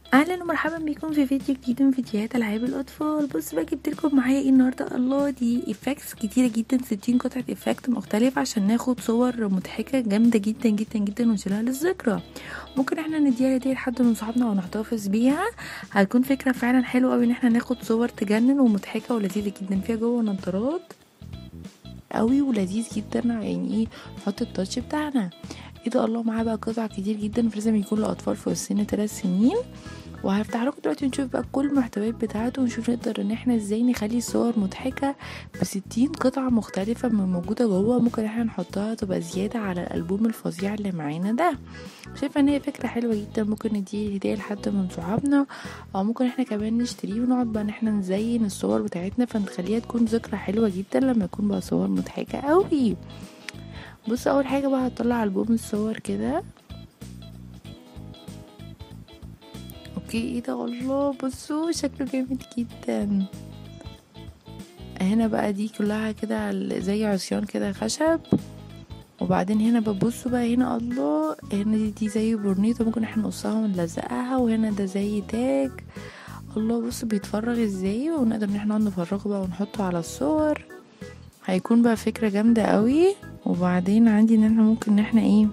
اهلا ومرحبا بيكم في فيديو جديد من فيديوهات العاب الاطفال بص بقى جبت لكم معايا ايه النهارده الله دي افكتس كتيره جدا 60 قطعه افكت مختلفه عشان ناخد صور مضحكه جامده جدا جدا جدا ونشيلها للذكرى ممكن احنا نديها هديه لحد من صحابنا ونحتفظ بيها هتكون فكره فعلا حلوه قوي ان احنا ناخد صور تجنن ومضحكه ولذيذه جدا فيها جوه نضارات قوي ولذيذ جدا يعني ايه نحط التاتش بتاعنا ايه ده الله معاه بقى قطع كتير جدا فلازم يكون لاطفال فوق السن 3 سنين وهفتح لكم دلوقتي ونشوف بقى كل المحتويات بتاعته ونشوف نقدر ان احنا ازاي نخلي الصور مضحكة بستين قطعة مختلفة من موجودة جوه ممكن احنا نحطها تبقى زيادة على الالبوم الفظيع اللي معانا ده شايفة ان هي فكرة حلوة جدا ممكن نديه هدية لحد من صحابنا او ممكن احنا كمان نشتريه ونقعد بقى ان احنا نزين الصور بتاعتنا فنخليها تكون ذكرى حلوة جدا لما يكون بقى صور مضحكة قوي بص اول حاجة بقى هطلع البوم الصور كده اوكي ايه ده الله بصوا شكله جامد جدا هنا بقى دي كلها كده زي عصيان كده خشب وبعدين هنا ببصوا بقى هنا الله هنا دي, دي زي برنيطة ممكن احنا نقصها ونلزقها وهنا ده زي تاج الله بصوا بيتفرغ ازاي ونقدر ان احنا نقعد نفرغه بقى ونحطه على الصور هيكون بقى فكرة جامدة قوي وبعدين عندي ان احنا ممكن ان احنا ايه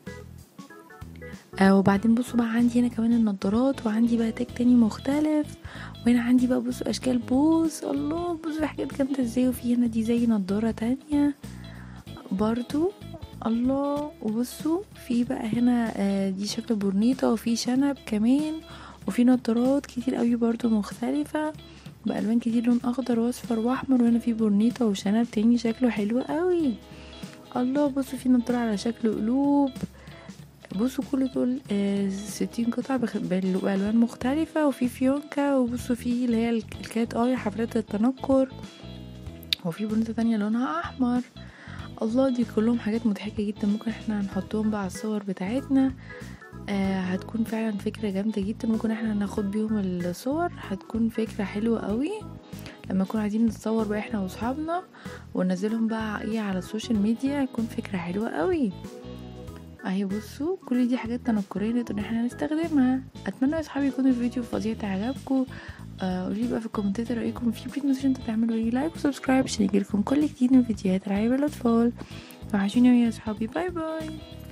آه وبعدين بصوا بقى عندي هنا كمان النضارات وعندي بقى تاج تاني مختلف وهنا عندي بقى بصوا اشكال بوز الله بصوا حاجات جامده ازاي وفي هنا دي زي نضاره تانية برضو الله وبصوا في بقى هنا آه دي شكل بورنيطه وفي شنب كمان وفي نضارات كتير قوي برضو مختلفه بالوان كتير لون اخضر واصفر واحمر وهنا في بورنيطه وشنب تاني شكله حلو قوي الله بصوا في نضاره على شكل قلوب بصوا كل دول آه ستين قطعة بألوان مختلفة وفي فيونكا وبصوا في اللي هي الكات اي حفلات التنكر وفي بنوتة تانية لونها أحمر الله دي كلهم حاجات مضحكة جدا ممكن احنا نحطهم بقى على الصور بتاعتنا آه هتكون فعلا فكرة جامدة جدا ممكن احنا ناخد بيهم الصور هتكون فكرة حلوة قوي لما نكون عايزين نتصور بقى احنا واصحابنا وننزلهم بقى ايه على السوشيال ميديا هيكون فكرة حلوة قوي اهي بصوا كل دي حاجات تنكريه نقدر ان احنا نستخدمها اتمنى يا اصحابي يكون الفيديو فظيع عجبكم قولوا لي بقى في الكومنتات رايكم فيه بليز متنسوش انتوا تعملوا لي لايك وسبسكرايب عشان يجيلكم كل جديد من فيديوهات العاب الاطفال وحشوني يا اصحابي باي باي